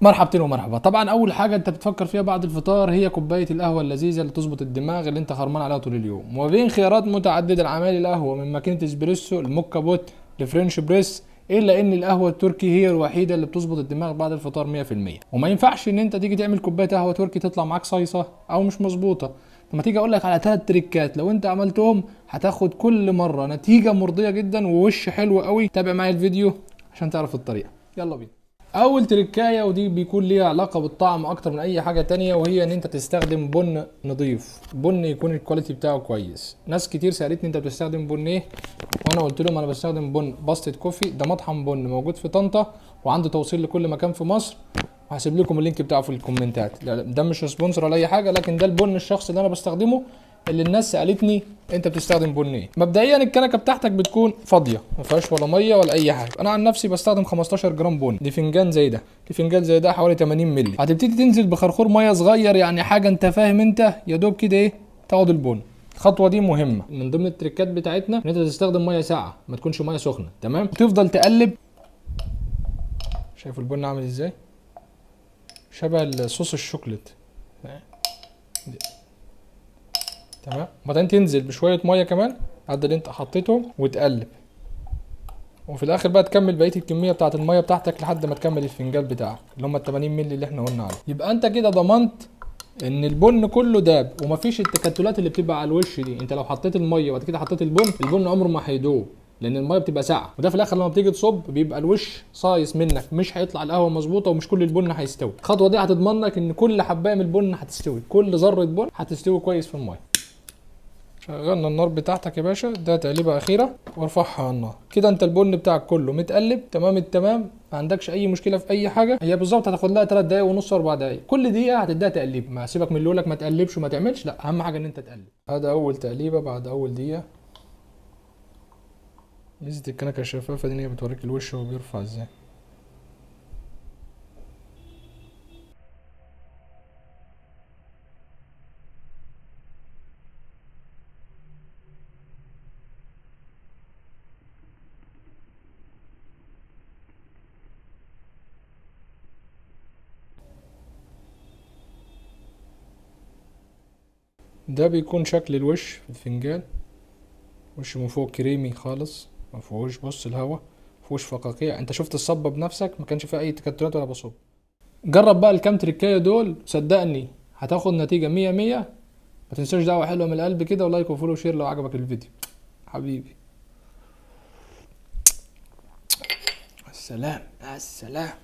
مرحبتين ومرحبا طبعا اول حاجه انت بتفكر فيها بعد الفطار هي كوبايه القهوه اللذيذه اللي تظبط الدماغ اللي انت خرمان عليها طول اليوم وبين خيارات متعدده لعمال القهوه من ماكينه اسبريسو الموكا بوت لفرنش بريس الا ان القهوه التركي هي الوحيده اللي بتظبط الدماغ بعد الفطار 100% وما ينفعش ان انت تيجي تعمل كوبايه قهوه تركي تطلع معاك صيصه او مش مظبوطه لما تيجي اقول لك على ثلاث تريكات لو انت عملتهم هتاخد كل مره نتيجه مرضيه جدا ووش حلو قوي تابع معايا الفيديو عشان تعرف الطريقه يلا بينا اول تريكايه ودي بيكون ليها علاقه بالطعم اكتر من اي حاجه تانية وهي ان انت تستخدم بن نظيف بن يكون الكواليتي بتاعه كويس ناس كتير سالتني انت بتستخدم بن ايه وانا قلت لهم انا بستخدم بن باستة كوفي ده مطحن بن موجود في طنطا وعنده توصيل لكل مكان في مصر وهسيب لكم اللينك بتاعه في الكومنتات لا، ده مش سبونسر ولا اي حاجه لكن ده البن الشخصي اللي انا بستخدمه اللي الناس سالتني انت بتستخدم بن ايه مبدئيا الكنكه بتاعتك بتكون فاضيه ما فيهاش ولا ميه ولا اي حاجه انا عن نفسي بستخدم 15 جرام بن دي فنجان زي ده دي فنجان زي ده حوالي 80 مللي هتبتدي تنزل بخرخور ميه صغير يعني حاجه انت فاهم انت يا دوب كده ايه تاخد البن الخطوه دي مهمه من ضمن التريكات بتاعتنا ان انت تستخدم ميه ساقعه ما تكونش ميه سخنه تمام تفضل تقلب شايف البن عامل ازاي شبه الصوص الشوكليت تمام وبعدين تنزل بشويه ميه كمان قد اللي انت حطيتهم وتقلب وفي الاخر بقى تكمل بقيه الكميه بتاعه الميه بتاعتك لحد ما تكمل الفنجان بتاعك اللي هم ال 80 مللي اللي احنا قلنا عليه يبقى انت كده ضمنت ان البن كله داب ومفيش التكتلات اللي بتبقى على الوش دي انت لو حطيت الميه وبعد كده حطيت البن البن عمره ما هيدوب لان الميه بتبقى ساقعه وده في الاخر لما بتيجي تصب بيبقى الوش صايص منك مش هيطلع القهوه مظبوطه ومش كل البن هيستوي الخطوه دي هتضمن لك ان كل حبايه من البن هتستوي كل ذره بن هتستوي كويس في الميه شغلنا النار بتاعتك يا باشا ده تقليبه اخيره وارفعها على النار كده انت البن بتاعك كله متقلب تمام التمام ما عندكش اي مشكله في اي حاجه هي بالظبط هتاخد لها 3 دقايق ونص 4 دقايق كل دقيقه هتديها تقليب ما سيبك من اللي يقول لك ما تقلبش وما تعملش لا اهم حاجه ان انت تقلب هذا اول تقليبه بعد اول دقيقه ميزه الكنكه الشفافه دي ان هي بتوريك الوش وهو بيرفع ازاي ده بيكون شكل الوش في الفنجان وش من فوق كريمي خالص ما فيهوش بص الهوا ما فيهوش فقاقيع انت شفت الصبه بنفسك ما كانش فيها اي تكتلات ولا بصب جرب بقى الكام تريكايه دول صدقني هتاخد نتيجه مية مية ما تنساش دعوه حلوه من القلب كده ولايك وفولو وشير لو عجبك الفيديو حبيبي السلام السلام